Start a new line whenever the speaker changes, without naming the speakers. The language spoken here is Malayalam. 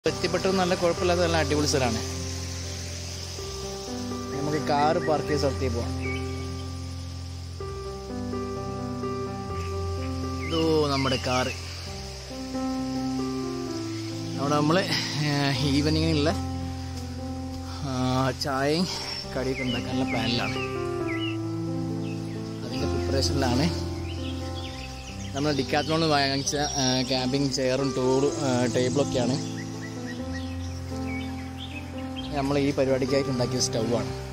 എത്തിപ്പെട്ടത് നല്ല കുഴപ്പമില്ലാത്ത നല്ല അടിപൊളി സ്ഥലമാണ് നമുക്ക് കാറ് പാർക്ക് ചെയ്ത സ്ഥലത്തേക്ക് പോവാം ഇതോ നമ്മുടെ കാറ് അവിടെ നമ്മൾ ഈവനിങ്ങിനുള്ള ചായയും കടിയൊക്കെ ഉണ്ടാക്കാനുള്ള പ്ലാനിലാണ് അതിൻ്റെ പ്രിപ്പറേഷനിലാണ് നമ്മൾ ഡിക്കാത്തിനോട് വാങ്ങിച്ച ക്യാമ്പിംഗ് ചെയറും ടൂളും ടേബിളൊക്കെയാണ് നമ്മൾ ഈ പരിപാടിക്കായിട്ട് ഉണ്ടാക്കിയ സ്റ്റൗവാണ്